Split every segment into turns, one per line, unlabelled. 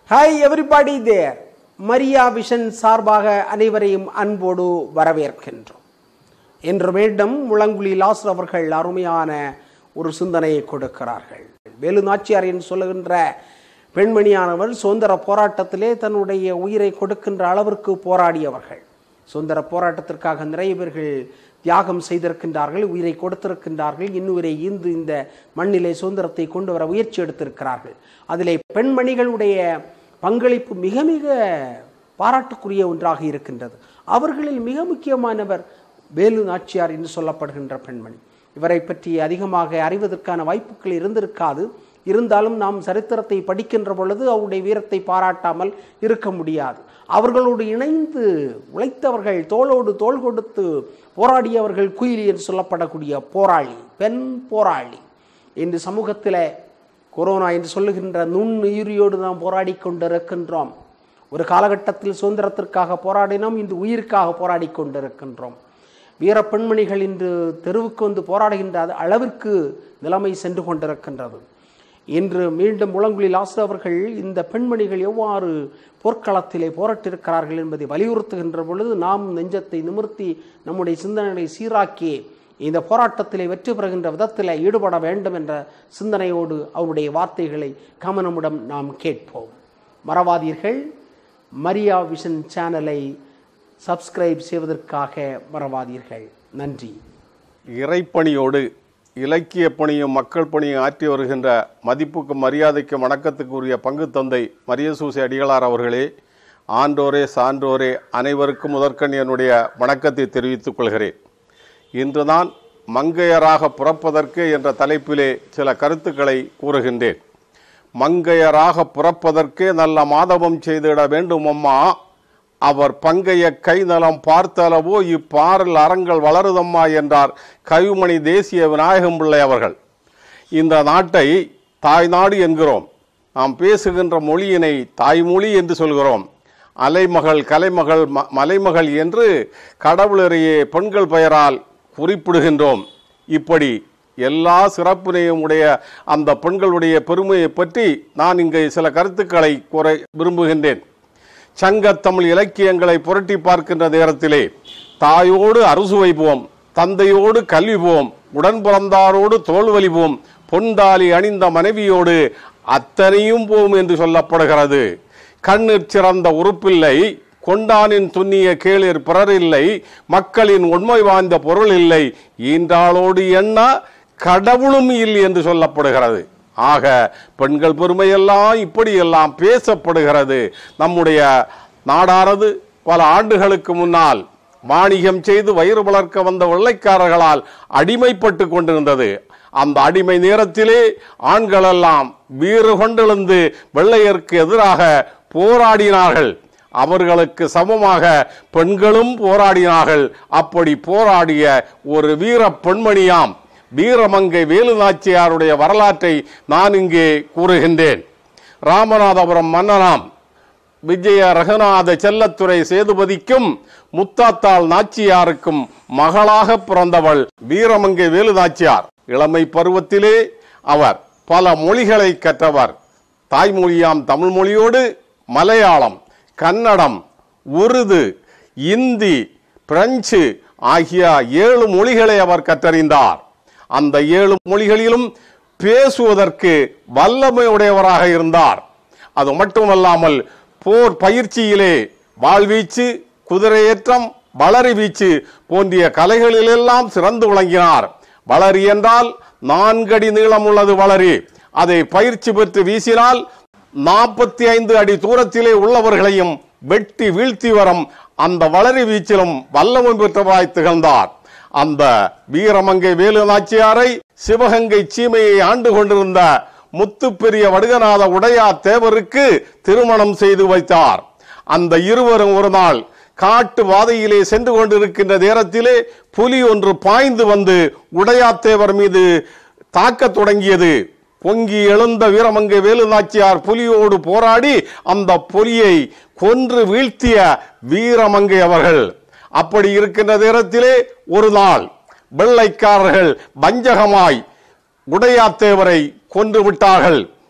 hi everybody there Maria vision சார்பாக அனைவரையும் அன்போடு வரவேற்கின்றோம் என்று மீண்டும் முழங்குழி லாஸ்ர் அவர்கள் அருமையான ஒரு சிந்தனையை கொடுக்கிறார்கள் வேலு நாச்சியார் என்று சொல்லுகின்ற பெண்மணியானவர் சுதந்திர போராட்டத்திலே தன்னுடைய உயிரை கொடுக்கின்ற அளவிற்கு போராடியவர்கள் சுதந்திர போராட்டத்திற்காக நிறைய பேர்கள் தியாகம் செய்திருக்கின்றார்கள் உயிரை கொடுத்திருக்கின்றார்கள் இன்னுயிரை ஈந்து இந்த மண்ணிலே சுதந்திரத்தை கொண்டு வர முயற்சி எடுத்திருக்கிறார்கள் அதிலே பெண்மணிகளுடைய பங்களிப்பு மிக மிக பாராட்டுக்குரிய ஒன்றாக இருக்கின்றது அவர்களில் மிக முக்கியமானவர் வேலு நாச்சியார் என்று சொல்லப்படுகின்ற பெண்மணி இவரை பற்றி அதிகமாக அறிவதற்கான வாய்ப்புகள் இருந்திருக்காது இருந்தாலும் நாம் சரித்திரத்தை படிக்கின்ற பொழுது அவருடைய வீரத்தை பாராட்டாமல் இருக்க முடியாது அவர்களோடு இணைந்து உழைத்தவர்கள் தோளோடு தோள் கொடுத்து போராடியவர்கள் குயிலி என்று சொல்லப்படக்கூடிய போராளி பெண் போராளி இன்று சமூகத்தில் கொரோனா என்று சொல்லுகின்ற நுண்ணுயிரியோடு நாம் போராடி கொண்டிருக்கின்றோம் ஒரு காலகட்டத்தில் சுதந்திரத்திற்காக போராடினோம் இன்று உயிருக்காக போராடி கொண்டிருக்கின்றோம் வீர பெண்மணிகள் இன்று தெருவுக்கு வந்து போராடுகின்ற அளவிற்கு நிலைமை சென்று கொண்டிருக்கின்றது இன்று மீண்டும் முழங்குழி லாசு அவர்கள் இந்த பெண்மணிகள் எவ்வாறு போர்க்களத்திலே போராட்டிருக்கிறார்கள் என்பதை வலியுறுத்துகின்ற பொழுது நாம் நெஞ்சத்தை நிமிர்த்தி நம்முடைய சிந்தனைகளை சீராக்கி இந்த போராட்டத்திலே வெற்றி பெறுகின்ற விதத்தில் ஈடுபட வேண்டும் என்ற சிந்தனையோடு அவருடைய வார்த்தைகளை கமனமுடன் நாம் கேட்போம் மறவாதீர்கள் மரியா விஷன் சேனலை சப்ஸ்கிரைப் செய்வதற்காக மறவாதீர்கள் நன்றி
இறைப்பணியோடு இலக்கிய பணியும் மக்கள் பணியும் ஆற்றி வருகின்ற மதிப்புக்கும் மரியாதைக்கும் வணக்கத்துக்குரிய பங்கு தந்தை மரியசூசி அடிகளார் அவர்களே ஆண்டோரே சான்றோரே அனைவருக்கும் முதற்கண் என்னுடைய வணக்கத்தை தெரிவித்துக் கொள்கிறேன் இன்று நான் மங்கையராக பிறப்பதற்கு என்ற தலைப்பிலே சில கருத்துக்களை கூறுகின்றேன் மங்கையராக பிறப்பதற்கே நல்ல மாதவம் செய்திட வேண்டும் அம்மா அவர் பங்கைய கை நலம் பார்த்தளவோ இப்பாரில் அறங்கள் வளருதம்மா என்றார் கவிமணி தேசிய விநாயகம் பிள்ளை அவர்கள் இந்த நாட்டை தாய்நாடு என்கிறோம் நாம் பேசுகின்ற மொழியினை தாய்மொழி என்று சொல்கிறோம் அலைமகள் கலைமகள் ம மலைமகள் என்று கடவுளரையே பெண்கள் பெயரால் குறிப்பிடுகின்றோம் இப்படி எல்லா சிறப்பினையும் உடைய அந்த பெண்களுடைய பெருமையை பற்றி நான் இங்கே சில கருத்துக்களை கூற விரும்புகின்றேன் சங்கத்தமிழ் இலக்கியங்களை புரட்டி பார்க்கின்ற நேரத்திலே தாயோடு அறுசு வைப்போம் தந்தையோடு கல்விவோம் உடன் பிறந்தாரோடு தோல் வலிவோம் பொன்தாலி அணிந்த மனைவியோடு அத்தனையும் போம் என்று சொல்லப்படுகிறது கண்ணிற் சிறந்த உறுப்பில்லை கொண்டானின் துண்ணிய கேளிர் பிறரில்லை மக்களின் உண்மை வாய்ந்த பொருள் இல்லை ஈன்றாளோடு என்ன கடவுளும் இல்லை என்று சொல்லப்படுகிறது ஆக பெண்கள் பெருமையெல்லாம் இப்படியெல்லாம் பேசப்படுகிறது நம்முடைய நாடானது பல ஆண்டுகளுக்கு முன்னால் வாணிகம் செய்து வயிறு வளர்க்க வந்த வெள்ளைக்காரர்களால் அடிமைப்பட்டு கொண்டிருந்தது அந்த அடிமை நேரத்திலே ஆண்களெல்லாம் வீறு கொண்டெழுந்து வெள்ளையருக்கு எதிராக போராடினார்கள் அவர்களுக்கு சமமாக பெண்களும் போராடினார்கள் அப்படி போராடிய ஒரு வீர பெண்மணியாம் வீரமங்கை வேலு நாச்சியாருடைய வரலாற்றை நான் இங்கே கூறுகின்றேன் ராமநாதபுரம் மன்னனாம் விஜய ரகுநாத செல்லத்துறை சேதுபதிக்கும் முத்தாத்தாள் நாச்சியாருக்கும் மகளாக பிறந்தவள் வீரமங்கை வேலு நாச்சியார் இளமை பருவத்திலே அவர் பல மொழிகளை கற்றவர் தாய்மொழியாம் தமிழ் மொழியோடு மலையாளம் கன்னடம் உருது இந்தி பிரெஞ்சு ஆகிய ஏழு மொழிகளை அவர் கற்றறிந்தார் அந்த ஏழு மொழிகளிலும் பேசுவதற்கு வல்லமையுடையவராக இருந்தார் அது மட்டுமல்லாமல் போர் பயிற்சியிலே வாழ்வீச்சு குதிரையேற்றம் வளரி வீச்சு போன்றிய கலைகளிலெல்லாம் சிறந்து விளங்கினார் வளரி என்றால் நான்கடி நீளம் உள்ளது வளரி அதை பயிற்சி பெற்று வீசினால் நாற்பத்தி ஐந்து அடி தூரத்திலே உள்ளவர்களையும் வெட்டி வீழ்த்தி வரும் அந்த வளரி வீச்சிலும் வல்லமை பெற்றவராய் திகழ்ந்தார் அந்த வீரமங்கை வேலு நாச்சியாரை சிவகங்கை சீமையை ஆண்டு கொண்டிருந்த முத்துப்பெரிய வடுகநாத உடையா தேவருக்கு திருமணம் செய்து வைத்தார் அந்த இருவரும் ஒரு நாள் காட்டு வாதையிலே சென்று கொண்டிருக்கின்ற நேரத்திலே புலி ஒன்று பாய்ந்து வந்து உடையாத்தேவர் மீது தாக்கத் தொடங்கியது பொங்கி எழுந்த வீரமங்கை வேலு நாச்சியார் புலியோடு போராடி அந்த புலியை கொன்று வீழ்த்திய வீரமங்கை அவர்கள் அப்படி இருக்கின்ற நேரத்திலே ஒரு நாள் வெள்ளைக்காரர்கள் வஞ்சகமாய் உடையாத்தேவரை கொன்று விட்டார்கள்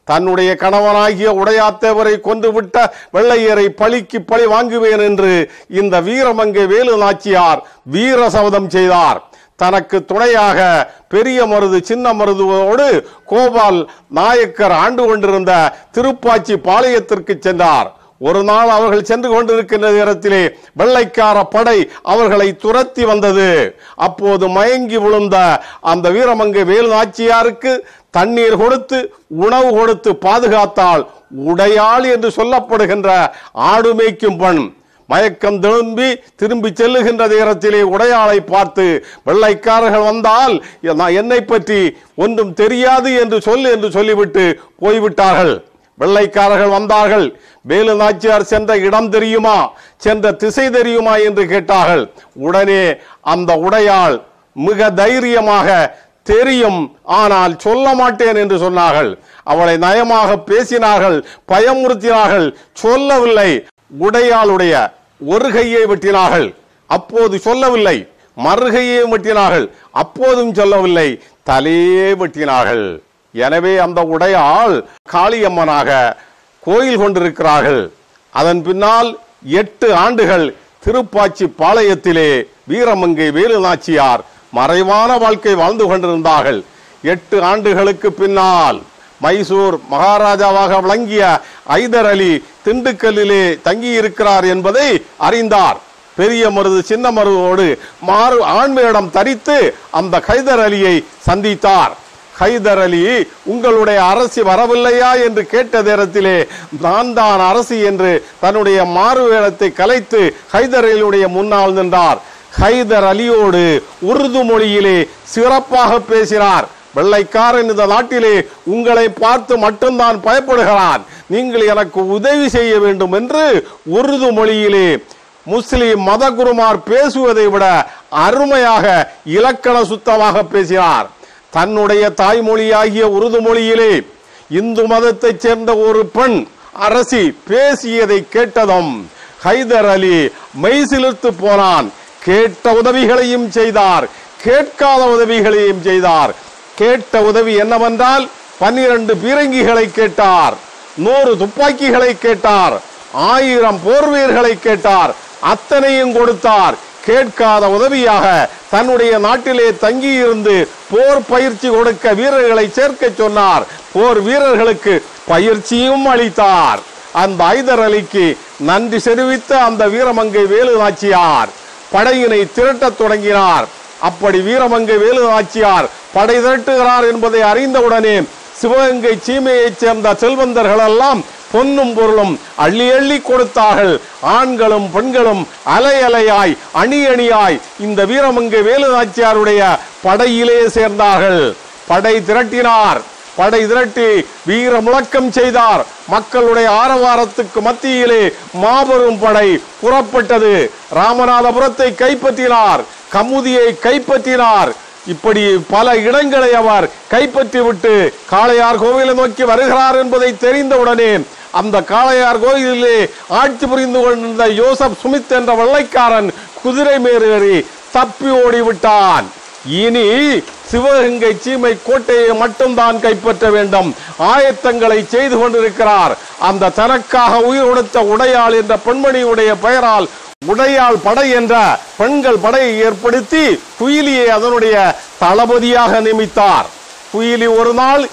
தன்னுடைய கணவனாகிய உடையாத்தேவரை கொன்றுவிட்ட வெள்ளையரை பழிக்கு பழி வாங்குவேன் என்று இந்த வீரமங்கை வேலு நாச்சியார் வீர சபதம் செய்தார் தனக்கு துணையாக பெரிய மருது சின்ன மருதுவோடு கோபால் நாயக்கர் ஆண்டு கொண்டிருந்த திருப்பாச்சி பாளையத்திற்கு சென்றார் ஒரு நாள் அவர்கள் சென்று கொண்டிருக்கின்ற நேரத்திலே வெள்ளைக்கார படை அவர்களை துரத்தி வந்தது அப்போது மயங்கி விழுந்த அந்த வீரமங்கை வேலு நாச்சியாருக்கு தண்ணீர் கொடுத்து உணவு கொடுத்து பாதுகாத்தால் உடையாள் என்று சொல்லப்படுகின்ற ஆடு மேய்க்கும் பெண் மயக்கம் திரும்பி திரும்பி செல்லுகின்ற நேரத்திலே உடையாளை பார்த்து வெள்ளைக்காரர்கள் வந்தால் நான் என்னை பற்றி ஒன்றும் தெரியாது என்று சொல்லு என்று சொல்லிவிட்டு போய்விட்டார்கள் வெள்ளைக்காரர்கள் வந்தார்கள் வேலு நாச்சியார் சென்ற இடம் தெரியுமா சென்ற திசை தெரியுமா என்று கேட்டார்கள் உடனே அந்த உடையாள் மிக தைரியமாக தெரியும் ஆனால் சொல்ல மாட்டேன் என்று சொன்னார்கள் அவளை நயமாக பேசினார்கள் பயமுறுத்தினார்கள் சொல்லவில்லை உடையாளுடைய ஒரு கையை வெட்டினார்கள் அப்போது சொல்லவில்லை மறுகையை வெட்டினார்கள் அப்போதும் சொல்லவில்லை தலையே வெட்டினார்கள் எனவே அந்த உடையாள் காளியம்மனாக கோயில் கொண்டிருக்கிறார்கள் அதன் பின்னால் எட்டு ஆண்டுகள் திருப்பாச்சி பாளையத்திலே வீரமங்கை வேலு நாச்சியார் மறைவான வாழ்க்கை வாழ்ந்து கொண்டிருந்தார்கள் எட்டு ஆண்டுகளுக்கு பின்னால் மைசூர் மகாராஜாவாக விளங்கிய ஐதர் அலி திண்டுக்கல்லிலே தங்கியிருக்கிறார் என்பதை அறிந்தார் பெரிய மருது சின்ன மருதோடு மாறு ஆண்மையிடம் தரித்து அந்த ஹைதர் அலியை சந்தித்தார் ஹைதர் அலி உங்களுடைய அரசி வரவில்லையா என்று கேட்ட நேரத்திலே நான் தான் அரசி என்று தன்னுடைய மாறு வேடத்தை கலைத்து ஹைதர் அலியுடைய முன்னால் நின்றார் ஹைதர் அலியோடு உருது மொழியிலே சிறப்பாக பேசினார் வெள்ளைக்காரன் இந்த நாட்டிலே உங்களை பார்த்து மட்டும்தான் பயப்படுகிறான் நீங்கள் எனக்கு உதவி செய்ய வேண்டும் என்று உருது மொழியிலே முஸ்லிம் மதகுருமார் பேசுவதை விட அருமையாக இலக்கண சுத்தமாக பேசினார் தன்னுடைய தாய்மொழியாகிய உருது மொழியிலே இந்து மதத்தைச் சேர்ந்த ஒரு பெண் அரசி பேசியதை கேட்டதும் ஹைதர் அலி மெய்சிலிர்த்து போனான் கேட்ட உதவிகளையும் செய்தார் கேட்காத உதவிகளையும் செய்தார் கேட்ட உதவி என்னவென்றால் பன்னிரண்டு பீரங்கிகளை கேட்டார் நூறு துப்பாக்கிகளை கேட்டார் ஆயிரம் போர்வீர்களை கேட்டார் அத்தனையும் கொடுத்தார் கேட்காத உதவியாக தன்னுடைய நாட்டிலே தங்கியிருந்து போர் பயிற்சி கொடுக்க வீரர்களை சேர்க்க சொன்னார் போர் வீரர்களுக்கு பயிற்சியும் அளித்தார் அந்த ஐதர் அலிக்கு நன்றி தெரிவித்த அந்த வீரமங்கை வேலு நாச்சியார் படையினை திரட்டத் தொடங்கினார் அப்படி வீரமங்கை வேலு நாச்சியார் படை திரட்டுகிறார் என்பதை அறிந்தவுடனே சிவகங்கை சீமையைச் சேர்ந்த செல்வந்தர்கள் எல்லாம் பொன்னும் பொருளும் அள்ளி அள்ளி கொடுத்தார்கள் ஆண்களும் பெண்களும் அலை அலையாய் அணி அணியாய் இந்த வீரமங்கை வேலு நாச்சியாருடைய படையிலே சேர்ந்தார்கள் படை திரட்டினார் படை திரட்டி வீர முழக்கம் செய்தார் மக்களுடைய ஆரவாரத்துக்கு மத்தியிலே மாபெரும் படை புறப்பட்டது ராமநாதபுரத்தை கைப்பற்றினார் கமுதியை கைப்பற்றினார் இப்படி பல இடங்களை அவர் கைப்பற்றிவிட்டு காளையார் கோவிலை நோக்கி வருகிறார் என்பதை தெரிந்தவுடனே அந்த காளையார் கோயிலிலே ஆட்சி புரிந்து கொண்டிருந்த யோசப் சுமித் என்ற வெள்ளைக்காரன் குதிரை மேறேறி தப்பி ஓடிவிட்டான் இனி சிவகங்கை சீமை கோட்டையை மட்டும்தான் கைப்பற்ற வேண்டும் ஆயத்தங்களை செய்து கொண்டிருக்கிறார் அந்த தனக்காக உயிர் கொடுத்த உடையாள் என்ற பெண்மணியுடைய பெயரால் உடையாள் படை என்ற பெண்கள் படையை ஏற்படுத்தி குயிலியை அதனுடைய தளபதியாக நியமித்தார் குயிலி ஒரு நாள்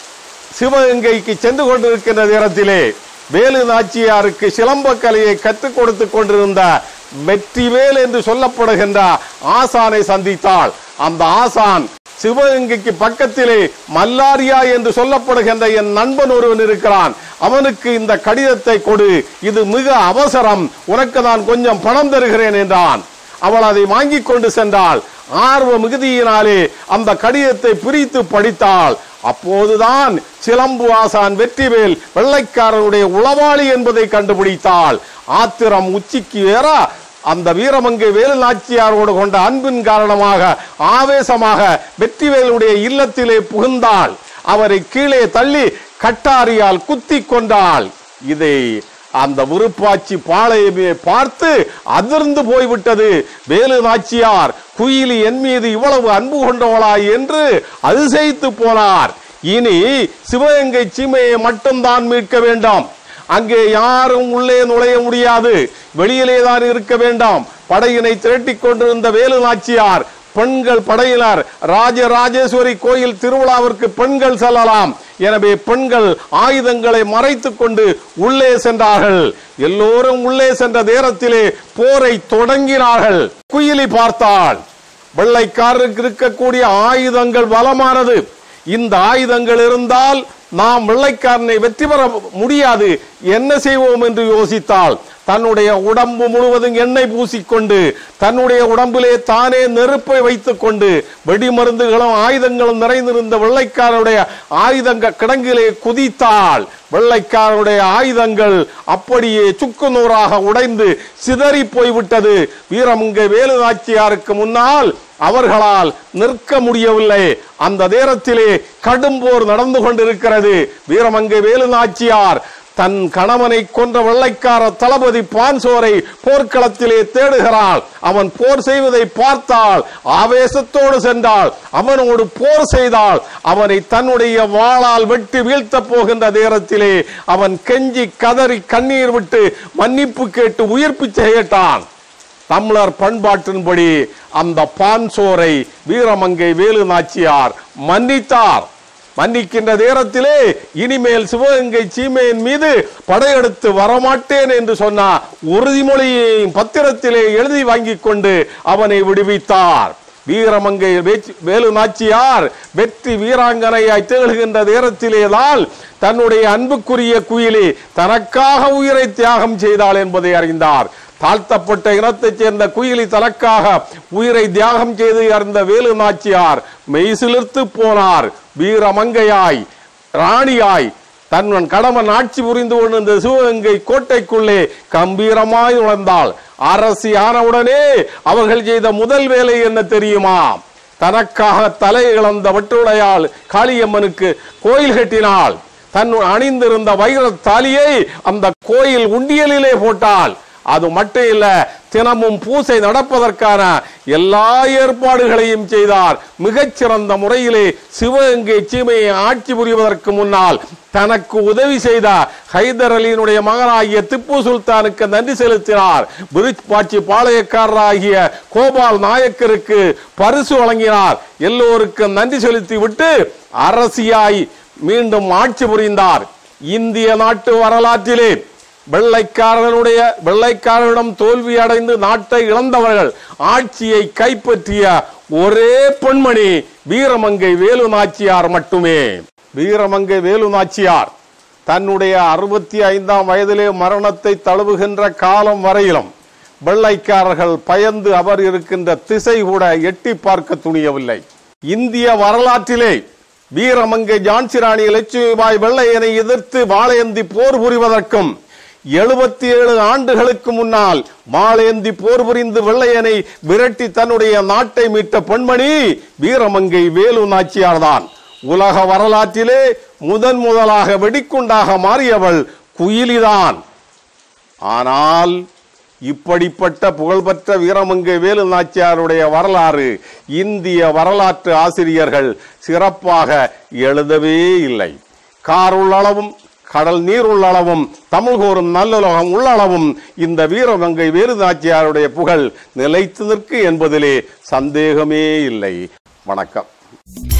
சிவகங்கைக்கு சென்று கொண்டிருக்கின்ற நேரத்திலே வேலு நாச்சியாருக்கு சிலம்ப கலையை கற்றுக் கொடுத்து கொண்டிருந்த வெற்றிவேல் என்று சொல்லப்படுகின்ற ஆசானை சந்தித்தாள் அந்த ஆசான் சிவகங்கைக்கு பக்கத்திலே மல்லாரியா என்று சொல்லப்படுகின்ற என் நண்பன் ஒருவன் இருக்கிறான் அவனுக்கு இந்த கடிதத்தை கொடு இது மிக அவசரம் உனக்கு நான் கொஞ்சம் பணம் தருகிறேன் என்றான் அவள் அதை வாங்கிக் கொண்டு சென்றாள் ஆர்வ மிகுதியினாலே அந்த கடிதத்தை பிரித்து படித்தாள் அப்போதுதான் சிலம்பு ஆசான் வெற்றிவேல் வெள்ளைக்காரனுடைய உளவாளி என்பதை கண்டுபிடித்தாள் ஆத்திரம் உச்சிக்கு ஏற அந்த வீரமங்கை வேலு நாச்சியாரோடு கொண்ட அன்பின் காரணமாக ஆவேசமாக வெற்றிவேலுடைய இல்லத்திலே புகுந்தாள் அவரை கீழே தள்ளி கட்டாரியால் குத்தி கொண்டாள் இதை அந்த விருப்பாச்சி பாளையமே பார்த்து அதிர்ந்து போய்விட்டது வேலு நாச்சியார் குயிலி என் மீது இவ்வளவு அன்பு கொண்டவளா என்று அதிசயித்து போனார் இனி சிவகங்கை சீமையை மட்டும்தான் மீட்க வேண்டாம் அங்கே யாரும் உள்ளே நுழைய முடியாது வெளியிலே தான் இருக்க வேண்டாம் படையினை திரட்டிக் கொண்டிருந்த வேலு நாச்சியார் பெண்கள் படையினர் ராஜராஜேஸ்வரி கோயில் திருவிழாவிற்கு பெண்கள் செல்லலாம் எனவே பெண்கள் ஆயுதங்களை மறைத்துக் கொண்டு உள்ளே சென்றார்கள் எல்லோரும் உள்ளே சென்ற நேரத்திலே போரை தொடங்கினார்கள் குயிலி பார்த்தாள் வெள்ளைக்காரருக்கு இருக்கக்கூடிய ஆயுதங்கள் பலமானது இந்த ஆயுதங்கள் இருந்தால் நாம் வெள்ளைக்காரனை வெற்றி பெற முடியாது என்ன செய்வோம் என்று யோசித்தால் தன்னுடைய உடம்பு முழுவதும் எண்ணெய் பூசிக்கொண்டு தன்னுடைய உடம்பிலே தானே நெருப்பை வைத்துக் கொண்டு வெடிமருந்துகளும் ஆயுதங்களும் நிறைந்திருந்த வெள்ளைக்காரனுடைய ஆயுதங்க கிடங்கிலே குதித்தாள் வெள்ளைக்காரனுடைய ஆயுதங்கள் அப்படியே சுக்கு நூறாக உடைந்து சிதறி போய்விட்டது வீரமங்கை வேலு நாச்சியாருக்கு முன்னால் அவர்களால் நிற்க முடியவில்லை அந்த நேரத்திலே கடும் போர் நடந்து கொண்டிருக்கிறது வீரமங்கை வேலு நாச்சியார் தன் கணவனை கொன்ற வெள்ளைக்கார தளபதி பான்சோரை போர்க்களத்திலே தேடுகிறாள் அவன் போர் செய்வதை பார்த்தால் ஆவேசத்தோடு சென்றாள் அவனோடு போர் செய்தால் அவனை தன்னுடைய வாளால் வெட்டி வீழ்த்தப் போகின்ற நேரத்திலே அவன் கெஞ்சி கதறி கண்ணீர் விட்டு மன்னிப்பு கேட்டு உயிர் பிச்சை கேட்டான் தமிழர் பண்பாட்டின்படி அந்த பான்சோரை வீரமங்கை வேலு நாச்சியார் மன்னித்தார் மன்னிக்கின்ற நேரத்திலே இனிமேல் சிவகங்கை சீமையின் மீது படையெடுத்து வரமாட்டேன் என்று சொன்ன உறுதிமொழியையும் பத்திரத்திலே எழுதி வாங்கிக் கொண்டு அவனை விடுவித்தார் வீரமங்கை வேச்சி- வேலு நாச்சியார் வெற்றி வீராங்கனையாய் திகழ்கின்ற நேரத்திலேதான் தன்னுடைய அன்புக்குரிய குயிலி தனக்காக உயிரை தியாகம் செய்தாள் என்பதை அறிந்தார் தாழ்த்தப்பட்ட இனத்தைச் சேர்ந்த குயிலி தனக்காக உயிரை தியாகம் செய்து அறிந்த வேலு நாச்சியார் மெய்சிலிர்த்து போனார் வீரமங்கையாய் ராணியாய் தன் கணவன் ஆட்சி புரிந்து கொண்டிருந்த சிவகங்கை கோட்டைக்குள்ளே கம்பீரமாய் நுழைந்தாள் அரசி ஆனவுடனே அவர்கள் செய்த முதல் வேலை என்ன தெரியுமா தனக்காக தலை இழந்த வட்டுடையாள் காளியம்மனுக்கு கோயில் கட்டினாள் தன் அணிந்திருந்த வைரத் தாலியை அந்த கோயில் உண்டியலிலே போட்டாள் அது மட்டும் இல்ல தினமும் பூசை நடப்பதற்கான எல்லா ஏற்பாடுகளையும் செய்தார் மிகச்சிறந்த முறையிலே சிவகங்கை சீமையை ஆட்சி புரிவதற்கு முன்னால் தனக்கு உதவி செய்த ஹைதர் அலியினுடைய மகனாகிய திப்பு சுல்தானுக்கு நன்றி செலுத்தினார் விருட்பாட்சி பாளையக்காரராகிய கோபால் நாயக்கருக்கு பரிசு வழங்கினார் எல்லோருக்கும் நன்றி செலுத்தி விட்டு அரசியாய் மீண்டும் ஆட்சி புரிந்தார் இந்திய நாட்டு வரலாற்றிலே வெள்ளைக்காரனுடைய வெள்ளைக்காரனிடம் தோல்வி அடைந்து நாட்டை இழந்தவர்கள் ஆட்சியை கைப்பற்றிய ஒரே பெண்மணி வீரமங்கை வேலு நாச்சியார் மட்டுமே வீரமங்கை வேலு நாச்சியார் தன்னுடைய அறுபத்தி ஐந்தாம் வயதிலே மரணத்தை தழுவுகின்ற காலம் வரையிலும் வெள்ளைக்காரர்கள் பயந்து அவர் இருக்கின்ற திசை கூட எட்டி பார்க்க துணியவில்லை இந்திய வரலாற்றிலே வீரமங்கை ஜான்சி ராணி லட்சுமிபாய் வெள்ளையனை எதிர்த்து வாழையந்தி போர் புரிவதற்கும் எழுபத்தி ஏழு ஆண்டுகளுக்கு முன்னால் வாழையந்தி போர் புரிந்து வெள்ளையனை விரட்டி தன்னுடைய நாட்டை மீட்ட பெண்மணி வீரமங்கை வேலு நாச்சியார் தான் உலக வரலாற்றிலே முதன் முதலாக வெடிக்குண்டாக மாறியவள் குயிலிதான் ஆனால் இப்படிப்பட்ட புகழ்பெற்ற வீரமங்கை வேலு நாச்சியாருடைய வரலாறு இந்திய வரலாற்று ஆசிரியர்கள் சிறப்பாக எழுதவே இல்லை கார் உள்ளளவும் கடல் நீர் உள்ளளவும் தமிழ் கூறும் நல்லுலகம் உள்ளளவும் இந்த வீரமங்கை வேலு நாச்சியாருடைய புகழ் நிலைத்து நிற்கு என்பதிலே சந்தேகமே இல்லை வணக்கம்